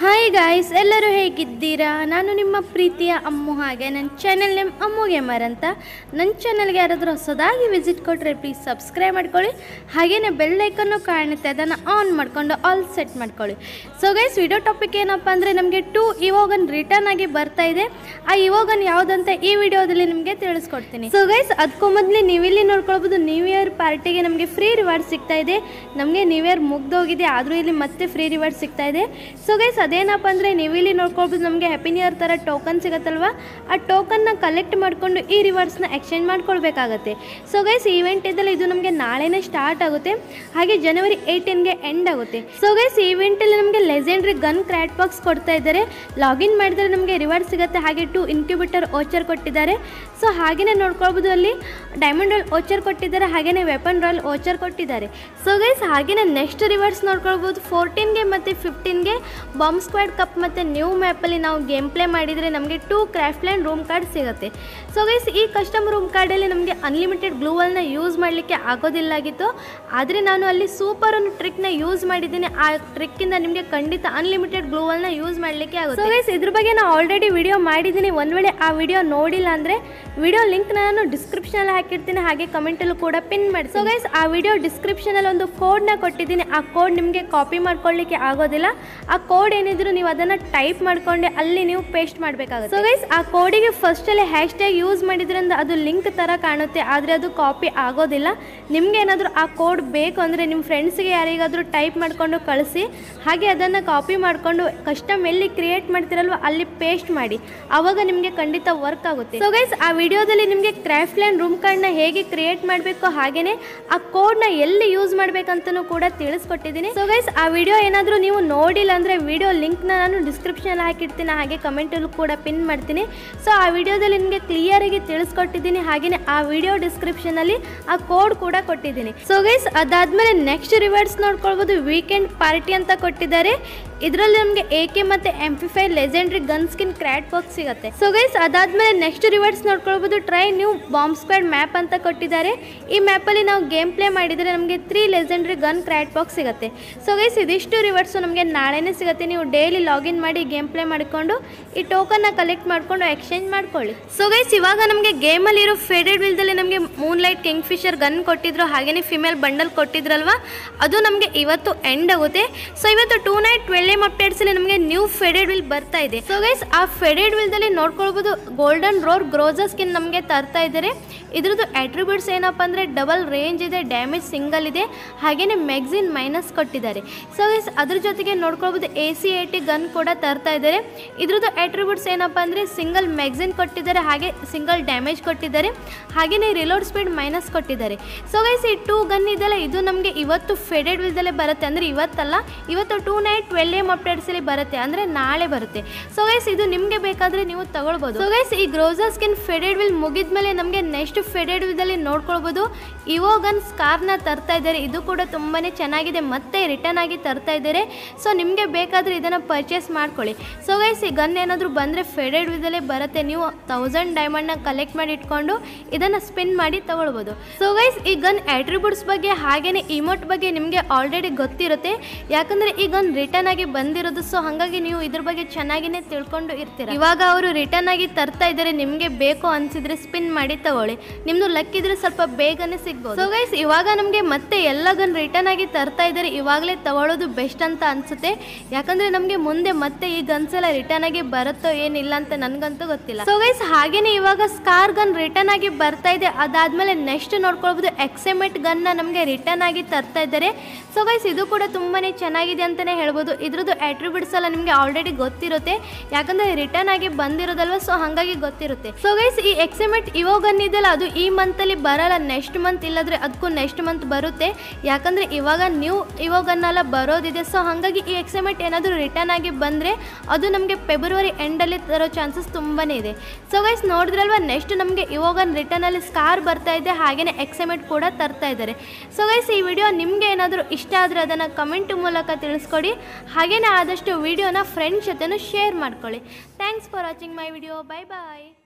hi guys ಎಲ್ಲರೂ ಹೇಗಿದ್ದೀರಾ ನಾನು ನಿಮ್ಮ ಪ್ರೀತಿಯ ಅಮ್ಮು ಹಾಗೆ ನನ್ನ ಚಾನೆಲ್ ನೇಮ್ ಅಮ್ಮು ಗೇಮರ್ ಅಂತ ನನ್ನ ಚಾನಲ್ಗೆ ಯಾರಾದರೂ ಹೊಸದಾಗಿ ವಿಸಿಟ್ ಕೊಟ್ಟರೆ ಪ್ಲೀಸ್ ಸಬ್ಸ್ಕ್ರೈಬ್ ಮಾಡ್ಕೊಳ್ಳಿ ಹಾಗೆಯೇ ಬೆಲ್ ಐಕನ್ನು ಕಾಣುತ್ತೆ ಅದನ್ನು ಆನ್ ಮಾಡಿಕೊಂಡು ಆಲ್ ಸೆಟ್ ಮಾಡ್ಕೊಳ್ಳಿ ಸೊ ಗೈಸ್ ವಿಡಿಯೋ ಟಾಪಿಕ್ ಏನಪ್ಪ ಅಂದರೆ ನಮಗೆ ಟೂ ಇವಾಗನ್ ರಿಟರ್ನ್ ಆಗಿ ಬರ್ತಾ ಇದೆ ಆ ಇವಾಗನ್ ಯಾವುದಂತ ಈ ವಿಡಿಯೋದಲ್ಲಿ ನಿಮಗೆ ತಿಳಿಸ್ಕೊಡ್ತೀನಿ ಸೊ ಗೈಸ್ ಅದಕ್ಕೂ ಮೊದಲೇ ನೀವಿಲ್ಲಿ ನೋಡ್ಕೊಳ್ಬೋದು ನ್ಯೂ ಇಯರ್ ಪಾರ್ಟಿಗೆ ನಮಗೆ ಫ್ರೀ ರಿವಾರ್ಡ್ ಸಿಗ್ತಾ ಇದೆ ನಮಗೆ ನ್ಯೂ ಇಯರ್ ಮುಗ್ದೋಗಿದೆ ಆದರೂ ಇಲ್ಲಿ ಮತ್ತೆ ಫ್ರೀ ರಿವಾರ್ಡ್ ಸಿಗ್ತಾ ಇದೆ ಸೊ ಗೈಸ್ ಅದೇನಪ್ಪ ಅಂದರೆ ನೀವು ಇಲ್ಲಿ ನೋಡ್ಕೊಳ್ಬೋದು ನಮಗೆ ಹ್ಯಾಪಿ ನ್ಯೂ ಇಯರ್ ಥರ ಟೋಕನ್ ಸಿಗತ್ತಲ್ವಾ ಆ ಟೋಕನ್ನ ಕಲೆಕ್ಟ್ ಮಾಡಿಕೊಂಡು ಈ ರಿವಾರ್ಡ್ಸ್ನ ಎಕ್ಸ್ಚೇಂಜ್ ಮಾಡ್ಕೊಳ್ಬೇಕಾಗತ್ತೆ ಸೊ ಗೈಸ್ ಈವೆಂಟ್ ಇದೆಲ್ಲ ಇದು ನಮಗೆ ನಾಳೆನೇ ಸ್ಟಾರ್ಟ್ ಆಗುತ್ತೆ ಹಾಗೆ ಜನವರಿ ಏಯ್ಟೀನ್ಗೆ ಎಂಡ್ ಆಗುತ್ತೆ ಸೊ ಗೈಸ್ ಈವೆಂಟಲ್ಲಿ ನಮಗೆ ಲೆಜೆಂಡ್ರಿ ಗನ್ ಕ್ರ್ಯಾಟ್ ಬಾಕ್ಸ್ ಕೊಡ್ತಾ ಇದ್ದಾರೆ ಲಾಗಿನ್ ಮಾಡಿದರೆ ನಮಗೆ ರಿವಾರ್ಡ್ ಸಿಗುತ್ತೆ ಹಾಗೆ ಟು ಇನ್ಕ್ಯುಬೇಟರ್ ಓಚರ್ ಕೊಟ್ಟಿದ್ದಾರೆ ಸೊ ಹಾಗೆಯೇ ನೋಡ್ಕೊಳ್ಬೋದು ಅಲ್ಲಿ ಡೈಮಂಡ್ ರಾಯಲ್ ಓಚರ್ ಕೊಟ್ಟಿದ್ದಾರೆ ಹಾಗೆಯೇ ವೆಪನ್ ರಾಯಲ್ ಓಚರ್ ಕೊಟ್ಟಿದ್ದಾರೆ ಸೊ ಗೈಸ್ ಹಾಗೆಯೇ ನೆಕ್ಸ್ಟ್ ರಿವಾರ್ಡ್ಸ್ ನೋಡ್ಕೊಳ್ಬೋದು ಫೋರ್ಟೀನ್ಗೆ ಮತ್ತು ಫಿಫ್ಟೀನ್ಗೆ ಬಾಂಬ್ ಸ್ಕ್ವಾಡ್ ಕಪ್ ಮತ್ತು ನ್ಯೂ ಮ್ಯಾಪಲ್ಲಿ ನಾವು ಗೇಮ್ ಪ್ಲೇ ಮಾಡಿದರೆ ನಮಗೆ two craft land room card ಸಿಗುತ್ತೆ ಸೊ ಗೈಸ್ ಈ ಕಸ್ಟಮ್ ರೂಮ್ ಕಾರ್ಡಲ್ಲಿ ನಮಗೆ ಅನ್ಲಿಮಿಟೆಡ್ ಗ್ಲೂವಲ್ನ ಯೂಸ್ ಮಾಡಲಿಕ್ಕೆ ಆಗೋದಿಲ್ಲಾಗಿತ್ತು ಆದರೆ ನಾನು ಅಲ್ಲಿ ಸೂಪರ್ ಒಂದು ಟ್ರಿಕ್ನ ಯೂಸ್ ಮಾಡಿದ್ದೀನಿ ಆ ಟ್ರಿಕ್ಕಿಂದ ನಿಮಗೆ ಖಂಡಿತ ಅನ್ಲಿಮಿಟೆಡ್ ಗ್ಲೂವಲ್ನ ಯೂಸ್ ಮಾಡಲಿಕ್ಕೆ ಆಗುತ್ತೆ ಸೊ ಗೈಸ್ ಇದ್ರ ಬಗ್ಗೆ ನಾನು ಆಲ್ರೆಡಿ ವಿಡಿಯೋ ಮಾಡಿದ್ದೀನಿ ಒಂದು ವೇಳೆ ಆ ವಿಡಿಯೋ ನೋಡಿಲ್ಲ ಅಂದರೆ ವಿಡಿಯೋ ಲಿಂಕ್ ನಾನು ಡಿಸ್ಕ್ರಿಪ್ಷನಲ್ಲಿ ಹಾಕಿರ್ತೀನಿ ಹಾಗೆ ಕಮೆಂಟಲ್ಲೂ ಕೂಡ ಪಿನ್ ಮಾಡಿ ಸೊ ಗೈಸ್ ಆ ವಿಡಿಯೋ ಡಿಸ್ಕ್ರಿಪ್ಷನಲ್ಲಿ ಒಂದು ಕೋಡ್ನ ಕೊಟ್ಟಿದ್ದೀನಿ ಆ ಕೋಡ್ ನಿಮಗೆ ಕಾಪಿ ಮಾಡ್ಕೊಳ್ಳಿಕ್ಕೆ ಆಗೋದಿಲ್ಲ ಆ ಕೋಡ್ ಏನಿದ್ರು ನೀವು ಅದನ್ನು ಟೈಪ್ ಮಾಡ್ಕೊಂಡೆ ಅಲ್ಲಿ ನೀವು ಪೇಸ್ಟ್ ಮಾಡಬೇಕಾಗುತ್ತೆ ಸೊ ಗೈಸ್ ಆ ಕೋಡಿಗೆ ಫಸ್ಟಲ್ಲಿ ಹ್ಯಾಶ್ ಟ್ಯಾಗ್ ಯೂಸ್ ಮಾಡಿದ್ರಿಂದ ಅದು ಲಿಂಕ್ ಥರ ಕಾಣುತ್ತೆ ಆದರೆ ಅದು ಕಾಪಿ ಆಗೋದಿಲ್ಲ ನಿಮ್ಗೆ ಏನಾದರೂ ಆ ಕೋಡ್ ಬೇಕು ಅಂದರೆ ನಿಮ್ಮ ಫ್ರೆಂಡ್ಸ್ಗೆ ಯಾರಿಗಾದರೂ ಟೈಪ್ ಮಾಡಿಕೊಂಡು ಕಳಿಸಿ ಹಾಗೆ ಅದನ್ನು ಕಾಪಿ ಮಾಡಿಕೊಂಡು ಕಸ್ಟಮ್ ಎಲ್ಲಿ ಕ್ರಿಯೇಟ್ ಮಾಡ್ತಿರಲ್ವ ಅಲ್ಲಿ ಪೇಸ್ಟ್ ಮಾಡಿ ಆವಾಗ ನಿಮಗೆ ಖಂಡಿತ ವರ್ಕ್ ಆಗುತ್ತೆ ಸೊ ಗೈಸ್ ಆ ವಿಡಿಯೋದಲ್ಲಿ ನಿಮಗೆ ಕ್ರಾಫ್ಟ್ ಲ್ಯಾಂಡ್ ರೂಮ್ ಕಾರ್ಡ್ನ ಹೇಗೆ ಕ್ರಿಯೇಟ್ ಮಾಡಬೇಕು ಹಾಗೆಯೇ ಆ ಕೋಡ್ನ ಎಲ್ಲಿ ಯೂಸ್ ಮಾಡಬೇಕಂತನೂ ಕೂಡ ತಿಳಿಸ್ಕೊಟ್ಟಿದ್ದೀನಿ ಸೊ ಗೈಸ್ ಆ ವಿಡಿಯೋ ಏನಾದರೂ ನೀವು ನೋಡಿಲ್ಲ ಅಂದರೆ ವಿಡಿಯೋ ಲಿಂಕ್ನ ನಾನು ಡಿಸ್ಕ್ರಿಪ್ಷನಲ್ಲಿ ಹಾಕಿರ್ತೀನಿ ಹಾಗೆ ಕಮೆಂಟಲ್ಲೂ ಕೂಡ ಪಿನ್ ಮಾಡ್ತೀನಿ ಸೊ ಆ ವಿಡಿಯೋದಲ್ಲಿ ನಿಮಗೆ ಕ್ಲಿಯರಾಗಿ ತಿಳಿಸ್ಕೊಟ್ಟಿದ್ದೀನಿ ಹಾಗೆಯೇ ಆ ವಿಡಿಯೋ ಡಿಸ್ಕ್ರಿಪ್ಷನಲ್ಲಿ ಆ ಕೋಡ್ ಕೂಡ ಕೊಟ್ಟಿದ್ದೀನಿ ಸೊ ಗೈಸ್ ಅದಾದಮೇಲೆ ನೆಕ್ಸ್ಟ್ ರಿವಾರ್ಡ್ಸ್ ನೋಡ್ಕೊಳ್ಬೋದು ವೀಕೆಂಡ್ ಪಾರ್ಟಿ ಅಂತ ಕೊಟ್ಟಿದ್ದಾರೆ ಇದರಲ್ಲಿ ನಮಗೆ ಎ ಕೆ ಮತ್ತು M P five legendary gun skin crate box ಸಿಗುತ್ತೆ ಸೊ ಗೈಸ್ ಅದಾದಮೇಲೆ ನೆಕ್ಸ್ಟ್ ರಿವಾರ್ಡ್ಸ್ ನೋಡ್ಕೊಳ್ಬೋದು try new bomb squad map ಅಂತ ಕೊಟ್ಟಿದ್ದಾರೆ ಈ ಮ್ಯಾಪಲ್ಲಿ ನಾವು ಗೇಮ್ ಪ್ಲೇ ಮಾಡಿದರೆ ನಮಗೆ three legendary gun crate box ಸಿಗುತ್ತೆ ಸೊ ಗೈಸ್ ಇದಿಷ್ಟು ರಿವಾರ್ಡ್ಸು ನಮಗೆ ನಾಳೆನೇ ಸಿಗುತ್ತೆ ನೀವು ಡೈಲಿ ಲಾಗಿನ್ ಮಾಡಿ ಗೇಮ್ ಪ್ಲೇ ಮಾಡಿಕೊಂಡು ಈ ಟೋಕನ್ನ ಕಲೆಕ್ಟ್ ಮಾಡಿಕೊಂಡು ಎಕ್ಸ್ಚೇಂಜ್ ಮಾಡ್ಕೊಳ್ಳಿ ಸೊ ಗೈಸ್ ಇವಾಗ ನಮಗೆ ಗೇಮಲ್ಲಿರೋ ಫೇಡೆಡ್ ವಿಲ್ದಲ್ಲಿ ನಮಗೆ moon light king fisher gun ಕೊಟ್ಟಿದ್ರು ಹಾಗೆಯೇ ಫಿಮೇಲ್ ಬಂಡಲ್ ಕೊಟ್ಟಿದ್ರಲ್ವಾ ಅದು ನಮಗೆ ಇವತ್ತು ಎಂಡ್ ಆಗುತ್ತೆ ಸೊ ಇವತ್ತು ಟೂ ನೈಟ್ ಟ್ವೆಲ್ ಎಮ್ ಅಪ್ಡೇಟ್ಸಲ್ಲಿ ನಮಗೆ ನ್ಯೂ ಫೆಡೆಡ್ ವಿಲ್ ಬರ್ತಾ ಇದೆ ಸೊ ಗೈಸ್ ಆ ಫೆಡೆಡ್ ವಿಲ್ದಲ್ಲಿ ನೋಡ್ಕೊಳ್ಬೋದು ಗೋಲ್ಡನ್ ರೋರ್ ಗ್ರೋಜಾ ಸ್ಕಿನ್ ನಮಗೆ ತರ್ತಾ ಇದ್ದಾರೆ ಇದ್ರದ್ದು ಅಟ್ರಿಬ್ಯೂಟ್ಸ್ ಏನಪ್ಪ ಅಂದರೆ ಡಬಲ್ ರೇಂಜ್ ಇದೆ ಡ್ಯಾಮೇಜ್ ಸಿಂಗಲ್ ಇದೆ ಹಾಗೆಯೇ ಮ್ಯಾಗ್ಝಿನ್ ಮೈನಸ್ ಕೊಟ್ಟಿದ್ದಾರೆ ಸೊ ಗೈಸ್ ಅದ್ರ ಜೊತೆಗೆ ನೋಡ್ಕೊಳ್ಬೋದು A C A T gun ಕೂಡ ತರ್ತಾ ಇದ್ದಾರೆ ಇದ್ರದ್ದು ಅಟ್ರಿಬ್ಯೂಟ್ಸ್ ಏನಪ್ಪ ಅಂದರೆ ಸಿಂಗಲ್ ಮ್ಯಾಗ್ಝಿನ್ ಕೊಟ್ಟಿದ್ದಾರೆ ಹಾಗೆ ಸಿಂಗಲ್ ಡ್ಯಾಮೇಜ್ ಕೊಟ್ಟಿದ್ದಾರೆ ಹಾಗೆಯೇ ರಿಲೋಡ್ ಸ್ಪೀಡ್ ಮೈನಸ್ ಕೊಟ್ಟಿದ್ದಾರೆ ಸೊ ಗೈಸ್ ಈ ಟೂ ಗನ್ ಇದೆಲ್ಲ ಇದು ನಮಗೆ ಇವತ್ತು ಫೆಡೆಡ್ ವಿಲ್ದಲ್ಲೇ ಬರುತ್ತೆ ಅಂದರೆ ಇವತ್ತಲ್ಲ ಇವತ್ತು ಟೂ ನೈಟ್ ಟ್ವೆಲ್ ಎಮ್ ಅಪ್ಡೇಟ್ಸಲ್ಲಿ ಬರುತ್ತೆ ಅಂದರೆ ನಾಳೆ ಬರುತ್ತೆ ಸೊ ಗೈಸ್ ಇದು ನಿಮಗೆ ಬೇಕಾದರೆ ನೀವು ತಗೊಳ್ಬೋದು ಸೊ ಗೈಸ್ ಈ ಗ್ರೋಸಾ ಸ್ಕಿನ್ ಫೆಡೆಡ್ ವಿಲ್ ಮುಗಿದ್ಮೇಲೆ ನಮಗೆ ನೆಕ್ಸ್ಟ್ ಫೆಡೆಡ್ ವಿಲ್ದಲ್ಲಿ ನೋಡ್ಕೊಳ್ಬೋದು ಇವೋಗನ್ ಸ್ಕಾರ್ನ ತರ್ತಾ ಇದ್ದಾರೆ ಇದು ಕೂಡ ತುಂಬಾ ಚೆನ್ನಾಗಿದೆ ಮತ್ತೆ ರಿಟರ್ನ್ ಆಗಿ ತರ್ತಾ ಇದ್ದಾರೆ ಸೊ ನಿಮಗೆ ಬೇಕಾದರೆ ಇದನ್ನು ಪರ್ಚೇಸ್ ಮಾಡ್ಕೊಳ್ಳಿ ಸೊ ಗೈಸ್ ಈ ಗನ್ ಏನಾದರೂ ಬಂದರೆ ಫೆಡೆಡ್ ವಿಲ್ದಲ್ಲೇ ಬರುತ್ತೆ ನೀವು ತೌಸಂಡ್ ಡೈಮಂಡ್ನ ಕಲೆಕ್ಟ್ ಮಾಡಿ ಇಟ್ಕೊಂಡು ಇದನ್ನು ಸ್ಪಿನ್ ಮಾಡಿ ತಗೊಳ್ಬೋದು ಸೊ ಗೈಸ್ ಈ ಗನ್ ಆಟ್ರಿಬ್ಯೂಟ್ಸ್ ಬಗ್ಗೆ ಹಾಗೆಯೇ ಇಮೋಟ್ ಬಗ್ಗೆ ನಿಮಗೆ ಆಲ್ರೆಡಿ ಗೊತ್ತಿರುತ್ತೆ ಯಾಕಂದರೆ ಈ ಗನ್ ರಿಟರ್ನ್ ಆಗಿ ಬಂದಿರೋದು ಸೊ ಹಾಗಾಗಿ ನೀವು ಇದ್ರ ಬಗ್ಗೆ ಚೆನ್ನಾಗಿನೇ ತಿಳ್ಕೊಂಡು ಇರ್ತೀರ ಇವಾಗ ಅವರು ರಿಟರ್ನ್ ಆಗಿ ತರ್ತಾ ಇದ್ದಾರೆ ನಿಮಗೆ ಬೇಕು ಅನ್ಸಿದ್ರೆ ಸ್ಪಿನ್ ಮಾಡಿ ತಗೊಳ್ಳಿ ನಿಮ್ದು ಲಕ್ ಇದ್ರೆ ಸ್ವಲ್ಪ ಬೇಗನೆ ಸಿಗ್ಬೋದು ಸೊ ಗೈಸ್ ಇವಾಗ ನಮಗೆ ಮತ್ತೆ ಎಲ್ಲ ಗನ್ ರಿಟರ್ನ್ ಆಗಿ ತರ್ತಾ ಇದ್ದಾರೆ ಇವಾಗಲೇ ತಗೊಳ್ಳೋದು ಬೆಸ್ಟ್ ಅಂತ ಅನ್ಸುತ್ತೆ ಯಾಕಂದ್ರೆ ನಮಗೆ ಮುಂದೆ ಮತ್ತೆ ಈ ಗನ್ಸ್ ಎಲ್ಲ ರಿಟರ್ನ್ ಆಗಿ ಬರುತ್ತೋ ಏನಿಲ್ಲ ಅಂತ ನನ್ಗಂತೂ ಗೊತ್ತಿಲ್ಲ ಸೊ ಗೈಸ್ ಹಾಗೇನೆ ಇವಾಗ ಸ್ಕಾರ್ ಗನ್ ರಿಟರ್ನ್ ಆಗಿ ಬರ್ತಾ ಇದೆ ಅದಾದ್ಮೇಲೆ ನೆಕ್ಸ್ಟ್ ನೋಡ್ಕೊಳ್ಬೋದು ಎಕ್ಸೆಮೆಟ್ ಗನ್ನ ನಮಗೆ ರಿಟರ್ನ್ ಆಗಿ ತರ್ತಾ ಇದ್ದಾರೆ ಸೊ ಗೈಸ್ ಇದು ಕೂಡ ತುಂಬಾನೇ ಚೆನ್ನಾಗಿದೆ ಅಂತಾನೆ ಹೇಳ್ಬೋದು ಇದ್ರದ್ದು ಅಟ್ರಿಬ್ಯೂಟ್ಸ್ ಎಲ್ಲ ನಿಮಗೆ ಆಲ್ರೆಡಿ ಗೊತ್ತಿರುತ್ತೆ ಯಾಕಂದ್ರೆ ರಿಟರ್ನ್ ಆಗಿ ಬಂದಿರೋದಲ್ವ ಸೊ ಹಾಗಾಗಿ ಗೊತ್ತಿರುತ್ತೆ ಸೊ ಗೈಸ್ ಈ ಎಕ್ಸೆಮೆಟ್ ಇವಾಗನ್ ಇದೆಯಲ್ಲ ಅದು ಈ ಮಂತಲ್ಲಿ ಬರಲ್ಲ ನೆಕ್ಸ್ಟ್ ಮಂತ್ ಇಲ್ಲದ್ರೆ ಅದಕ್ಕೂ ನೆಕ್ಸ್ಟ್ ಮಂತ್ ಬರುತ್ತೆ ಯಾಕಂದ್ರೆ ಇವಾಗ ನ್ಯೂ ಇವಾಗನ್ನೆಲ್ಲ ಬರೋದಿದೆ ಸೊ ಹಾಗಾಗಿ ಈ ಎಕ್ಸೆಮೆಟ್ ಏನಾದರೂ ರಿಟರ್ನ್ ಆಗಿ ಬಂದರೆ ಅದು ನಮಗೆ ಫೆಬ್ರವರಿ ಎಂಡಲ್ಲಿ ತರೋ ಚಾನ್ಸಸ್ ತುಂಬಾ ಇದೆ ಸೊ ಗೈಸ್ ನೋಡಿದ್ರಲ್ವ ನೆಕ್ಸ್ಟ್ ನಮಗೆ ಇವಾಗನ್ ರಿಟರ್ನಲ್ಲಿ ಸ್ಕಾರ್ ಬರ್ತಾ ಇದೆ ಹಾಗೆಯೇ ಎಕ್ಸೆಮೆಟ್ ಕೂಡ ತರ್ತಾ ಇದ್ದಾರೆ ಸೊ ಗೈಸ್ ಈ ವಿಡಿಯೋ ನಿಮಗೆ ಏನಾದರೂ ಇಷ್ಟ ಆದರೆ ಅದನ್ನು ಕಮೆಂಟ್ ಮೂಲಕ ತಿಳಿಸ್ಕೊಡಿ ಹಾಗೆಯೇ ಆದಷ್ಟು ವಿಡಿಯೋನ ಫ್ರೆಂಡ್ಸ್ ಜೊತೆನೂ ಶೇರ್ ಮಾಡ್ಕೊಳ್ಳಿ thanks for watching my video bye bye